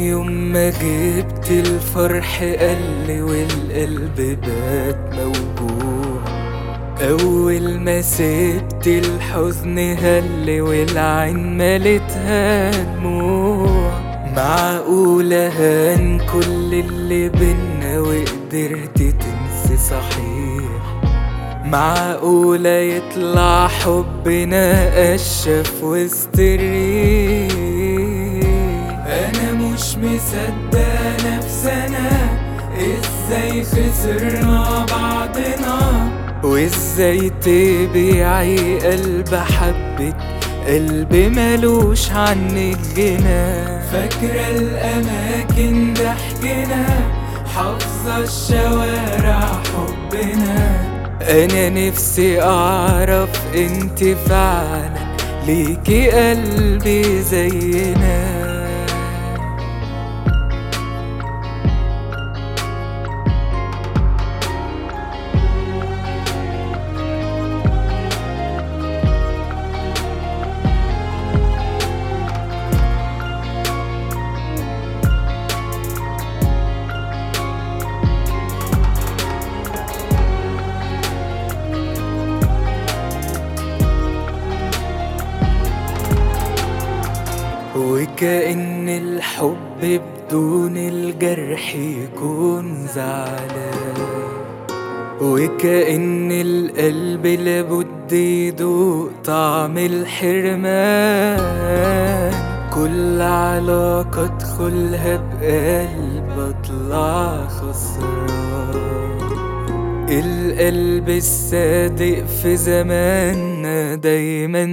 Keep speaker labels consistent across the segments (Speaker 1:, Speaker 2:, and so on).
Speaker 1: يوم ما جبت الفرح قل والقلب بات موجوع أول ما سبت الحزن هل والعين ملتها دموع معقولة هان كل اللي بينا وقدرت تنسي صحيح معقولة يطلع حبنا أشف وسط الريح أنا مش مصدق نفسنا إزاي خسرنا بعضنا وإزاي تبيعي قلب حبك قلب ملوش عنك جنا فاكرة الأماكن ضحكنا حافظة الشوارع حبنا أنا نفسي أعرف أنت فعلا ليكي قلبي زينا وكأن الحب بدون الجرح يكون زعلان وكأن القلب لابد يدوق طعم الحرمان كل علاقة ادخلها بقلب اطلع خسران القلب الصادق في زماننا دايما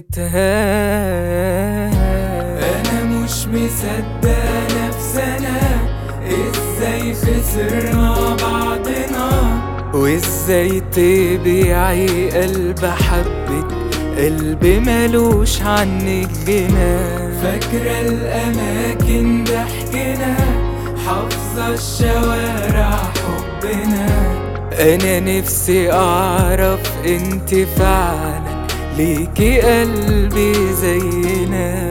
Speaker 1: متهان انا مش مصدق نفسنا ازاي خسرنا بعضنا وازاي تبيعي قلب حبك قلب ملوش عنك جنا فاكرة الأماكن ضحكنا حافظة الشوارع حبنا أنا نفسي أعرف أنت فعلا ليكي قلبي زينا